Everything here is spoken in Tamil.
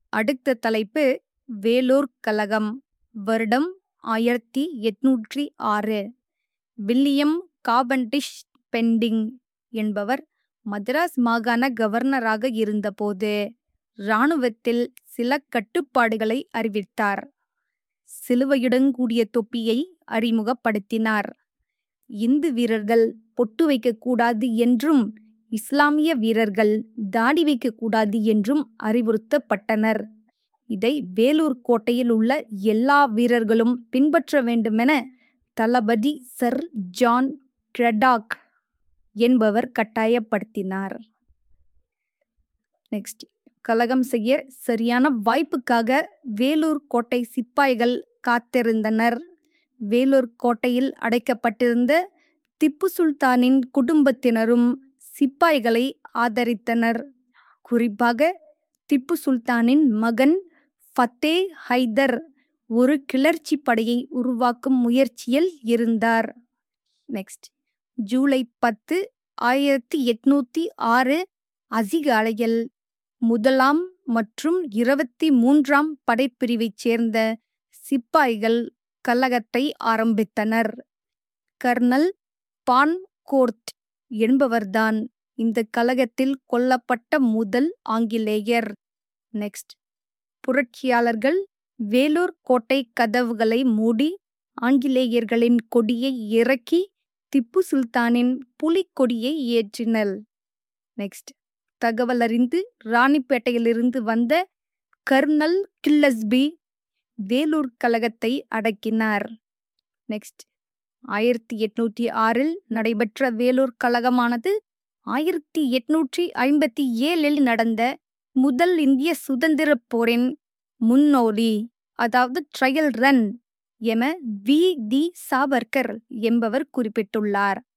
அடுத்த தலைப்பு வேலூர் கலகம் வருடம் ஆயிரத்தி எட்நூற்றி ஆறு வில்லியம் காபண்டிஷ் பெண்டிங் என்பவர் மദ്രാஸ் மாகாண கவர்னராக இருந்தபோது இராணுவத்தில் சில கட்டுப்பாடுகளை அறிவித்தார் சிலுவையுடன் கூடிய தொப்பியை அறிமுகப்படுத்தினார் இந்து வீரர்கள் பொட்டு வைக்கக்கூடாது என்றும் இஸ்லாமிய வீரர்கள் தாடி வைக்கக்கூடாது என்றும் அறிவுறுத்தப்பட்டனர் இதை வேலூர் கோட்டையில் உள்ள எல்லா வீரர்களும் பின்பற்ற வேண்டுமென தளபதி சர் ஜான் கிரடாக் என்பவர் கட்டாயப்படுத்தினார் நெக்ஸ்ட் கலகம் செய்ய சரியான வாய்ப்புக்காக வேலூர் கோட்டை சிப்பாய்கள் காத்திருந்தனர் வேலூர் கோட்டையில் அடைக்கப்பட்டிருந்த திப்பு சுல்தானின் குடும்பத்தினரும் சிப்பாய்களை ஆதரித்தனர் குறிப்பாக திப்பு சுல்தானின் மகன் ஃபத்தே ஹைதர் ஒரு கிளர்ச்சி படையை உருவாக்கும் முயற்சியில் இருந்தார் நெக்ஸ்ட் ஜூலை பத்து ஆயிரத்தி எட்நூத்தி ஆறு அதிகாலையில் முதலாம் மற்றும் இருபத்தி மூன்றாம் படைப்பிரிவைச் சேர்ந்த சிப்பாய்கள் கலகத்தை ஆரம்பித்தனர் கர்னல் பான் கோர்த் என்பவர்தான் இந்த கலகத்தில் கொல்லப்பட்ட முதல் ஆங்கிலேயர் நெக்ஸ்ட் புரட்சியாளர்கள் வேலூர் கோட்டை கதவுகளை மூடி ஆங்கிலேயர்களின் கொடியை இறக்கி திப்பு சுல்தானின் புலிக்கொடியை ஏற்றினர் நெக்ஸ்ட் தகவல் அறிந்து ராணிப்பேட்டையிலிருந்து வந்த கர்னல் கில்லஸ்பி வேலூர் கழகத்தை அடக்கினார் நெக்ஸ்ட் ஆயிரத்தி எட்நூற்றி ஆறில் நடைபெற்ற வேலூர் கழகமானது ஆயிரத்தி எட்நூற்றி ஐம்பத்தி ஏழில் நடந்த முதல் இந்திய சுதந்திர போரின் முன்னோடி அதாவது ட்ரையல் ரன் என வி டி சாவர்கர் என்பவர் குறிப்பிட்டுள்ளார்